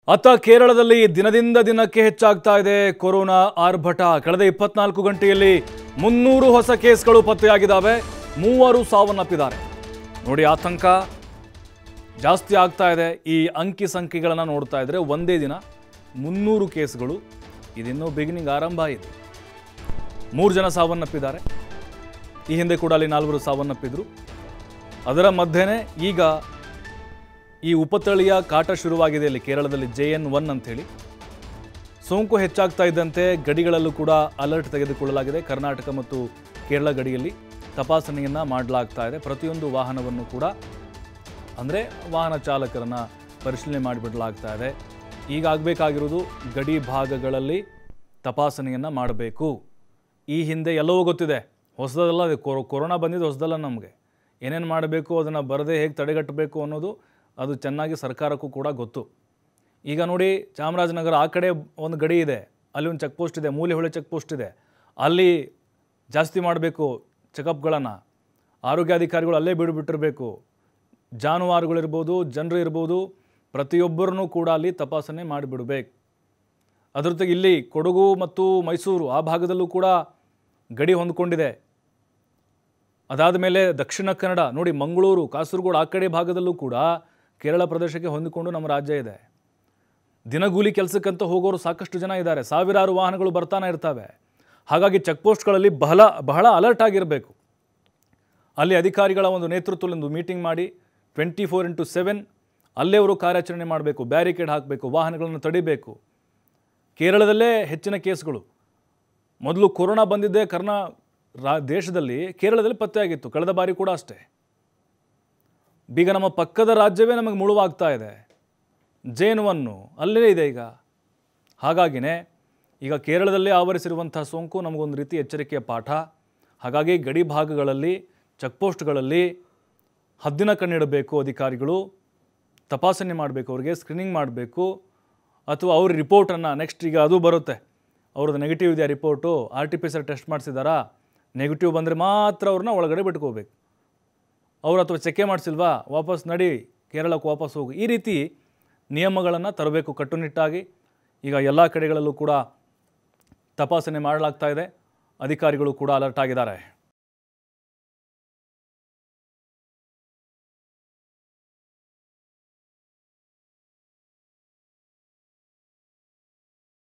ಅತ್ತ ಕೇರಳದಲ್ಲಿ ದಿನದಿಂದ ದಿನಕ್ಕೆ ಹೆಚ್ಚಾಗ್ತಾ ಇದೆ ಕೊರೋನಾ ಆರ್ಭಟ ಕಳೆದ ಇಪ್ಪತ್ನಾಲ್ಕು ಗಂಟೆಯಲ್ಲಿ ಮುನ್ನೂರು ಹೊಸ ಕೇಸ್ಗಳು ಪತ್ತೆಯಾಗಿದ್ದಾವೆ ಮೂವರು ಸಾವನ್ನಪ್ಪಿದ್ದಾರೆ ನೋಡಿ ಆತಂಕ ಜಾಸ್ತಿ ಆಗ್ತಾ ಇದೆ ಈ ಅಂಕಿ ಸಂಖ್ಯೆಗಳನ್ನು ನೋಡ್ತಾ ಇದ್ರೆ ಒಂದೇ ದಿನ ಮುನ್ನೂರು ಕೇಸ್ಗಳು ಇದಿನ್ನೂ ಬಿಗಿನಿಂಗ್ ಆರಂಭ ಇದೆ ಮೂರು ಜನ ಸಾವನ್ನಪ್ಪಿದ್ದಾರೆ ಈ ಹಿಂದೆ ಕೂಡ ಅಲ್ಲಿ ನಾಲ್ವರು ಸಾವನ್ನಪ್ಪಿದ್ರು ಅದರ ಮಧ್ಯೆನೇ ಈಗ ಈ ಉಪತಳಿಯ ಕಾಟ ಶುರುವಾಗಿದೆ ಇಲ್ಲಿ ಕೇರಳದಲ್ಲಿ ಜೆ ಎನ್ ಒನ್ ಅಂಥೇಳಿ ಸೋಂಕು ಹೆಚ್ಚಾಗ್ತಾ ಇದ್ದಂತೆ ಗಡಿಗಳಲ್ಲೂ ಕೂಡ ಅಲರ್ಟ್ ತೆಗೆದುಕೊಳ್ಳಲಾಗಿದೆ ಕರ್ನಾಟಕ ಮತ್ತು ಕೇರಳ ಗಡಿಯಲ್ಲಿ ತಪಾಸಣೆಯನ್ನು ಮಾಡಲಾಗ್ತಾ ಇದೆ ಪ್ರತಿಯೊಂದು ವಾಹನವನ್ನು ಕೂಡ ಅಂದರೆ ವಾಹನ ಚಾಲಕರನ್ನು ಪರಿಶೀಲನೆ ಮಾಡಿಬಿಡಲಾಗ್ತಾ ಇದೆ ಈಗ ಆಗಬೇಕಾಗಿರೋದು ಗಡಿ ಭಾಗಗಳಲ್ಲಿ ತಪಾಸಣೆಯನ್ನು ಮಾಡಬೇಕು ಈ ಹಿಂದೆ ಎಲ್ಲವೂ ಗೊತ್ತಿದೆ ಹೊಸದಲ್ಲ ಅದು ಕೊರೋ ಕೊರೋನಾ ಬಂದಿದ್ದು ಹೊಸದಲ್ಲ ನಮಗೆ ಏನೇನು ಮಾಡಬೇಕು ಅದನ್ನು ಬರದೇ ಹೇಗೆ ತಡೆಗಟ್ಟಬೇಕು ಅನ್ನೋದು ಅದು ಚೆನ್ನಾಗಿ ಸರ್ಕಾರಕ್ಕೂ ಕೂಡ ಗೊತ್ತು ಈಗ ನೋಡಿ ಚಾಮರಾಜನಗರ ಆ ಕಡೆ ಒಂದು ಗಡಿ ಇದೆ ಅಲ್ಲಿ ಒಂದು ಚೆಕ್ ಪೋಸ್ಟ್ ಇದೆ ಮೂಲೆಹೊಳೆ ಚೆಕ್ ಪೋಸ್ಟ್ ಇದೆ ಅಲ್ಲಿ ಜಾಸ್ತಿ ಮಾಡಬೇಕು ಚೆಕಪ್ಗಳನ್ನು ಆರೋಗ್ಯಾಧಿಕಾರಿಗಳು ಅಲ್ಲೇ ಬಿಡುಬಿಟ್ಟಿರಬೇಕು ಜಾನುವಾರುಗಳಿರ್ಬೋದು ಜನರು ಇರ್ಬೋದು ಪ್ರತಿಯೊಬ್ಬರನ್ನೂ ಕೂಡ ಅಲ್ಲಿ ತಪಾಸಣೆ ಮಾಡಿಬಿಡಬೇಕು ಅದ್ರ ಜೊತೆಗೆ ಇಲ್ಲಿ ಕೊಡಗು ಮತ್ತು ಮೈಸೂರು ಆ ಭಾಗದಲ್ಲೂ ಕೂಡ ಗಡಿ ಹೊಂದ್ಕೊಂಡಿದೆ ಅದಾದ ಮೇಲೆ ದಕ್ಷಿಣ ಕನ್ನಡ ನೋಡಿ ಮಂಗಳೂರು ಕಾಸರಗೋಡು ಆ ಕಡೆ ಭಾಗದಲ್ಲೂ ಕೂಡ ಕೇರಳ ಪ್ರದೇಶಕ್ಕೆ ಹೊಂದಿಕೊಂಡು ನಮ್ಮ ರಾಜ್ಯ ಇದೆ ದಿನಗೂಲಿ ಕೆಲಸಕ್ಕಂತ ಹೋಗೋರು ಸಾಕಷ್ಟು ಜನ ಇದ್ದಾರೆ ಸಾವಿರಾರು ವಾಹನಗಳು ಬರ್ತಾನೆ ಇರ್ತವೆ ಹಾಗಾಗಿ ಚೆಕ್ ಪೋಸ್ಟ್ಗಳಲ್ಲಿ ಬಹಳ ಬಹಳ ಅಲರ್ಟ್ ಆಗಿರಬೇಕು ಅಲ್ಲಿ ಅಧಿಕಾರಿಗಳ ಒಂದು ನೇತೃತ್ವದಲ್ಲಿ ಒಂದು ಮೀಟಿಂಗ್ ಮಾಡಿ ಟ್ವೆಂಟಿ ಫೋರ್ ಇಂಟು ಸೆವೆನ್ ಅಲ್ಲೇ ಅವರು ಕಾರ್ಯಾಚರಣೆ ಮಾಡಬೇಕು ಬ್ಯಾರಿಕೇಡ್ ಹಾಕಬೇಕು ವಾಹನಗಳನ್ನು ತಡಿಬೇಕು ಕೇರಳದಲ್ಲೇ ಹೆಚ್ಚಿನ ಕೇಸ್ಗಳು ಮೊದಲು ಕೊರೋನಾ ಬಂದಿದ್ದೇ ಕರ್ನಾ ರಾ ದೇಶದಲ್ಲಿ ಕೇರಳದಲ್ಲಿ ಪತ್ತೆಯಾಗಿತ್ತು ಕಳೆದ ಬಾರಿ ಕೂಡ ಅಷ್ಟೇ ಈಗ ನಮ್ಮ ಪಕ್ಕದ ರಾಜ್ಯವೇ ನಮಗೆ ಮುಳುವಾಗ್ತಾ ಇದೆ ಜೇನ್ ಒನ್ನು ಅಲ್ಲೇ ಇದೆ ಈಗ ಹಾಗಾಗಿನೇ ಈಗ ಕೇರಳದಲ್ಲೇ ಆವರಿಸಿರುವಂಥ ಸೋಂಕು ನಮಗೊಂದು ರೀತಿ ಎಚ್ಚರಿಕೆಯ ಪಾಠ ಹಾಗಾಗಿ ಗಡಿ ಭಾಗಗಳಲ್ಲಿ ಚೆಕ್ಪೋಸ್ಟ್ಗಳಲ್ಲಿ ಹದ್ದಿನ ಕಣ್ಣಿಡಬೇಕು ಅಧಿಕಾರಿಗಳು ತಪಾಸಣೆ ಮಾಡಬೇಕು ಅವರಿಗೆ ಸ್ಕ್ರೀನಿಂಗ್ ಮಾಡಬೇಕು ಅಥವಾ ಅವ್ರ ರಿಪೋರ್ಟನ್ನು ನೆಕ್ಸ್ಟ್ ಈಗ ಅದು ಬರುತ್ತೆ ಅವ್ರದ್ದು ನೆಗೆಟಿವ್ ಇದೆಯಾ report R T P sir test ಮಾಡಿಸಿದಾರಾ ನೆಗೆಟಿವ್ ಬಂದರೆ ಮಾತ್ರ ಅವ್ರನ್ನ ಒಳಗಡೆ ಬಿಟ್ಕೋಬೇಕು ಅವ್ರು ಅಥವಾ ಚೆಕ್ಕೆ ಮಾಡಿಸಿಲ್ವಾ ವಾಪಸ್ ನಡಿ ಕೇರಳಕ್ಕೆ ವಾಪಸ್ ಹೋಗು ಈ ರೀತಿ ನಿಯಮಗಳನ್ನು ತರಬೇಕು ಕಟ್ಟುನಿಟ್ಟಾಗಿ ಈಗ ಎಲ್ಲ ಕಡೆಗಳಲ್ಲೂ ಕೂಡ ತಪಾಸಣೆ ಮಾಡಲಾಗ್ತಾ ಇದೆ ಅಧಿಕಾರಿಗಳು ಕೂಡ ಅಲರ್ಟ್ ಆಗಿದ್ದಾರೆ